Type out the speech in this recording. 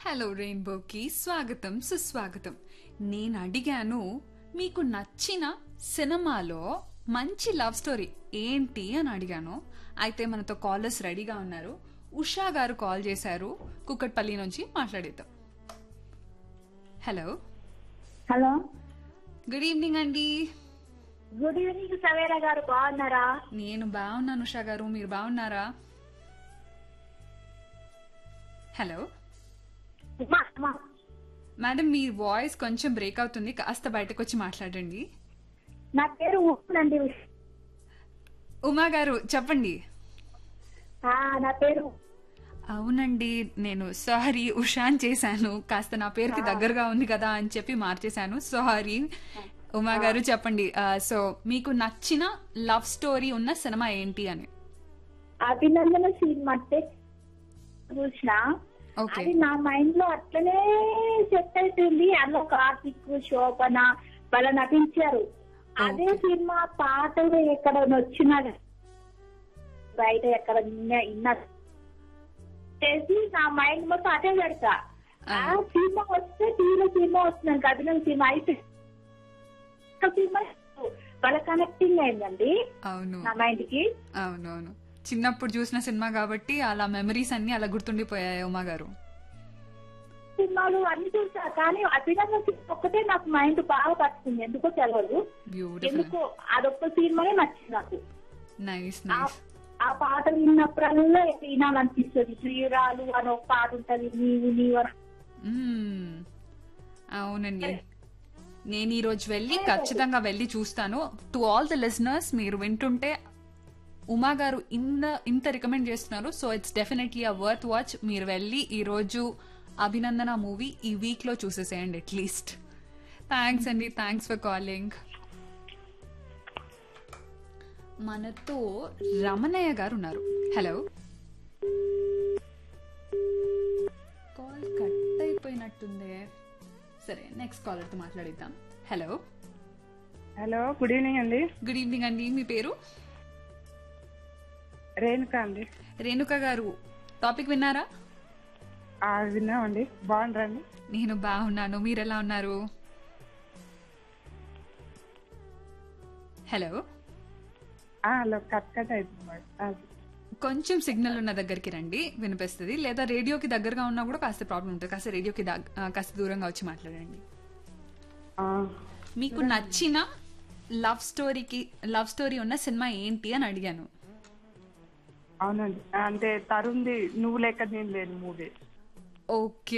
Hello రెయిన్బోకి స్వాగతం సుస్వాగతం నేను అడిగాను మీకు నచ్చిన సినిమాలో మంచి లవ్ స్టోరీ ఏంటి అని అడిగాను అయితే మనతో కాలర్స్ రెడీగా ఉన్నారు ఉషా గారు కాల్ చేశారు కుక్కట్పల్లి నుంచి మాట్లాడేద్దాం హలో హలో గుడ్ ఈవినింగ్ అండి గుడ్ ఈవినింగ్ సవేరా గారు బాగున్నారా నేను బాగున్నాను ఉషా గారు మీరు బాగున్నారా హలో ఉమా, ఉమా. మేడం మీ వాయిస్ కొంచెం బ్రేక్ అవుతుంది కాస్త బయటకు వచ్చి మాట్లాడండి నా పేరు ఉప్పునండి ఉమా గారు చెప్పండి ఆ, నా పేరు అవునండి నేను సారీ ఉషాన్ చేశాను కాస్త నా పేరుకి దగ్గరగా ఉంది కదా అని చెప్పి మార్చేశాను సారీ ఉమా గారు చెప్పండి ఆ, సో మీకు నచ్చిన లవ్ స్టోరీ ఉన్న సినిమా ఏంటి అని అభినందన సినిమా అంటే చూసిన ఓకే అది నా మైండ్ లో అట్లనే సెట్ అవుతుంది అందులో కార్తిక్ శోభన వాళ్ళ నటించారు అదే సినిమా పాటలు ఎక్కడ వచ్చినా బయట ఎక్కడ విన్నా విన్నా చేసి నా మైండ్ మొత్తం అటే పెడతా ఆ సినిమా వస్తే తీర సినిమా వస్తుంది అభినందన సినిమా అయితే సినిమా వాళ్ళ కనెక్టింగ్ అయిందండి అవును నా మైండ్ కి అవునవును చిన్నప్పుడు చూసిన సినిమా కాబట్టి అలా మెమరీస్ అన్ని అలా గుర్తుండిపోయాయి ఉమా గారు సినిమాలు అన్ని చూసా కానీ అభినందన సినిమా ఒక్కటే నాకు మైండ్ బాగా పట్టుకుంది ఎందుకో తెలియదు బ్యూటిఫుల్ ఎందుకో అదొక్క సినిమానే నచ్చింది నాకు నైస్ ఆ- నైస్ ఆ పాట విన్నప్పుడల్లా వినాలనిపిస్తుంది ప్రియురాలు అని ఒక పాట ఉంటది నీవు నీవు అని మ్మ్. అవునండి నేను ఈ రోజు వెళ్ళి ఖచ్చితంగా వెళ్ళి చూస్తాను టు ఆల్ ద లిజనర్స్ మీరు వింటుంటే ఉమా గారు ఇన్న ఇంత రికమెండ్ చేస్తున్నారు so it's definitely uh worth watch మీరు వెళ్ళి ఈ రోజు అభినందన మూవీ ఈ వీక్ లో చూసేసేయండి అట్లీస్ట్ థ్యాంక్స్ అండి థ్యాంక్స్ ఫర్ కాలింగ్ మనతో రమణయ్య గారు ఉన్నారు హలో కాల్ కట్ అయిపోయినట్టుందే సరే నెక్స్ట్ కాలర్తో మాట్లాడిద్దాం హలో హలో గుడ్ ఈవినింగ్ అండి గుడ్ ఈవినింగ్ అండి మీ పేరు రేణుక అండి రేణుక గారు టాపిక్ విన్నారా ఆ, విన్నామండి బాగుండ్రండి నేను బాగున్నాను మీరు ఎలా ఉన్నారు హలో ఆ, హలో కట్ కట్ అవుతుంది మేడం. అది. కొంచెం సిగ్నల్ ఉన్న దగ్గరికి రండి వినిపిస్తుంది లేదా రేడియోకి దగ్గరగా ఉన్నా కూడా కాస్త ప్రాబ్లం ఉంటుంది కాస్త రేడియోకి దగ్- ఆ, కాస్త దూరంగా వచ్చి మాట్లాడండి ఆ, మీకు నచ్చిన లవ్ స్టోరీకి లవ్ స్టోరీ ఉన్న సినిమా ఏంటి అని అడిగాను అవునండి అంటే తరుణ్ది నువ్వు లేక నేను లేను మూవీ ఓకే